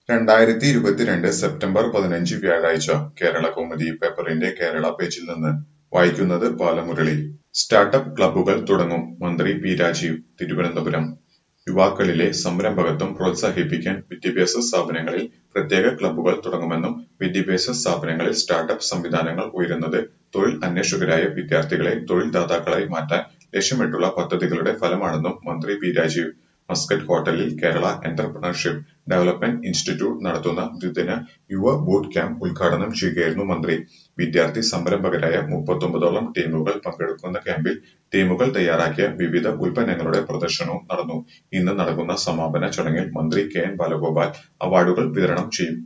രണ്ടായിരത്തി ഇരുപത്തിരണ്ട് സെപ്റ്റംബർ പതിനഞ്ച് വ്യാഴാഴ്ച കേരള കൗമുദി പേപ്പറിന്റെ കേരള പേജിൽ നിന്ന് വായിക്കുന്നത് ബാലമുരളി സ്റ്റാർട്ടപ്പ് ക്ലബ്ബുകൾ തുടങ്ങും മന്ത്രി പി രാജീവ് തിരുവനന്തപുരം യുവാക്കളിലെ സംരംഭകത്വം പ്രോത്സാഹിപ്പിക്കാൻ വിദ്യാഭ്യാസ സ്ഥാപനങ്ങളിൽ പ്രത്യേക ക്ലബ്ബുകൾ തുടങ്ങുമെന്നും വിദ്യാഭ്യാസ സ്ഥാപനങ്ങളിൽ സ്റ്റാർട്ടപ്പ് സംവിധാനങ്ങൾ ഉയരുന്നത് തൊഴിൽ അന്വേഷകരായ വിദ്യാർത്ഥികളെ തൊഴിൽ ദാതാക്കളായി മാറ്റാൻ ലക്ഷ്യമിട്ടുള്ള പദ്ധതികളുടെ ഫലമാണെന്നും മന്ത്രി പി രാജീവ് മസ്കറ്റ് ഹോട്ടലിൽ കേരള എന്റർപ്രണർഷിപ്പ് ഡെവലപ്മെന്റ് ഇൻസ്റ്റിറ്റ്യൂട്ട് നടത്തുന്ന ദ്വിദിന യുവ ബൂട്ട് ക്യാമ്പ് ഉദ്ഘാടനം ചെയ്യുകയായിരുന്നു മന്ത്രി വിദ്യാർത്ഥി സംരംഭകരായ മുപ്പത്തൊമ്പതോളം ടീമുകൾ പങ്കെടുക്കുന്ന ക്യാമ്പിൽ ടീമുകൾ തയ്യാറാക്കിയ വിവിധ ഉൽപ്പന്നങ്ങളുടെ പ്രദർശനവും നടന്നു ഇന്ന് നടക്കുന്ന സമാപന ചടങ്ങിൽ മന്ത്രി കെ എൻ ബാലഗോപാൽ അവാർഡുകൾ വിതരണം ചെയ്യും